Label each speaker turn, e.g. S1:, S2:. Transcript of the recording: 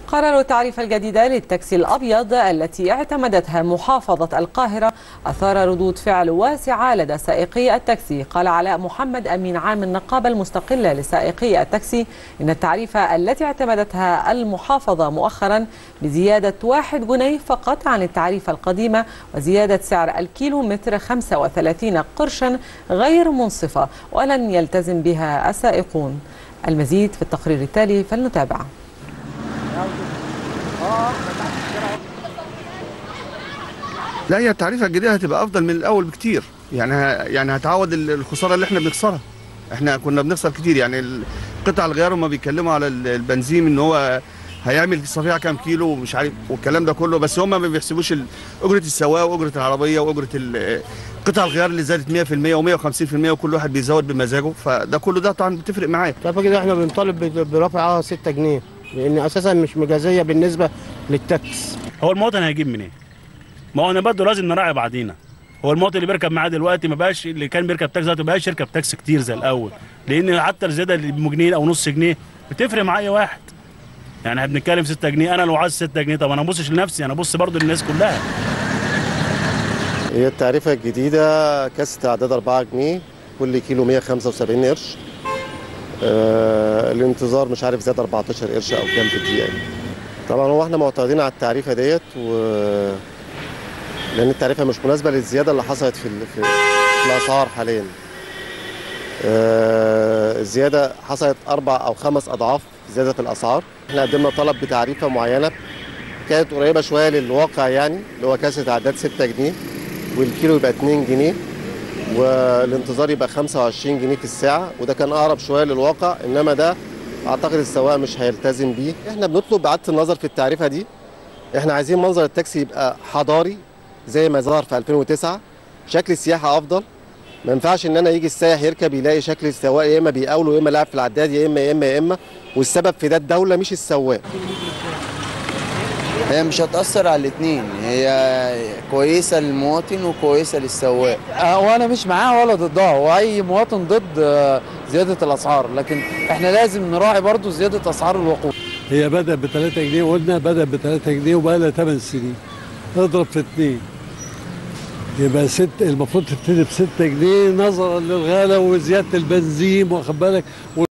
S1: قرار التعريف الجديدة للتاكسي الأبيض التي اعتمدتها محافظة القاهرة أثار ردود فعل واسعة لدى سائقي التاكسي قال علاء محمد أمين عام النقابة المستقلة لسائقي التاكسي إن التعريفة التي اعتمدتها المحافظة مؤخرا بزيادة واحد جنيه فقط عن التعريفة القديمة وزيادة سعر الكيلو متر 35 قرشا غير منصفة ولن يلتزم بها السائقون المزيد في التقرير التالي فلنتابعه
S2: لا هي التعريفه الجديده هتبقى افضل من الاول بكتير يعني ه- يعني هتعوض ال- الخساره اللي احنا بنخسرها احنا كنا بنخسر كتير يعني ال- قطع الغيار هم بيتكلموا على ال- البنزين ان هو هيعمل صفيحه كام كيلو ومش عارف والكلام ده كله بس هم ما بيحسبوش ال- اجره السواق واجره العربيه واجره ال- قطع الغيار اللي زادت 100% و150% وكل واحد بيزود بمزاجه فده كله ده طبعا بتفرق معاه
S3: طب كده احنا بنطالب ب- برفعها 6 جنيه لان اساسا مش مجازيه بالنسبه للتاكس
S4: هو المواطن هيجيب منين؟ ما هو انا برضه لازم نراعي بعضينا هو المواطن اللي بيركب معاه دلوقتي ما بقاش اللي كان بيركب تاكسي دلوقتي ما بقاش يركب تاكسي كتير زي الاول لان حتى الزياده اللي بجنيه او نص جنيه بتفرق مع اي واحد يعني احنا بنتكلم 6 جنيه انا لو عايز 6 جنيه طب انا ما ابصش لنفسي انا ابص برضه للناس كلها
S5: هي التعريفة الجديدة كاس تعداد 4 جنيه كل كيلو 175 قرش آه الانتظار مش عارف زاد 14 قرش او كام في الدقيقة طبعا هو احنا معترضين على التعريفة ديت و لان التعريفة مش مناسبة للزيادة اللي حصلت في ال- في, في الاسعار حاليا آه الزيادة حصلت اربع او خمس اضعاف زيادة الاسعار احنا قدمنا طلب بتعريفة معينة كانت قريبة شوية للواقع يعني اللي هو كاس تعداد 6 جنيه والكيلو يبقى 2 جنيه والانتظار يبقى 25 جنيه في الساعة وده كان أقرب شوية للواقع إنما ده أعتقد السواق مش هيلتزم بيه إحنا بنطلب إعادة النظر في التعريفة دي إحنا عايزين منظر التاكسي يبقى حضاري زي ما ظهر في 2009 شكل السياحة أفضل ما ينفعش إن أنا يجي السائح يركب يلاقي شكل السواق يا إما بيقاوله يا إما لاعب في العداد يا إما يا إما يا إما والسبب في ده الدولة مش السواق
S6: هي مش هتأثر على الاتنين هي كويسة للمواطن وكويسة للسواق
S7: وانا مش معاه ولا ضدها واي مواطن ضد آه، زياده الاسعار لكن احنا لازم نراعي برضو زياده اسعار الوقود
S8: هي بدأت ب 3 جنيه قلنا بدأت ب 3 جنيه وبقى لها 8 سنين اضرب في 2 يبقى ست المفروض تبتدي ب 6 جنيه نظرا للغلا وزياده البنزين واخد بالك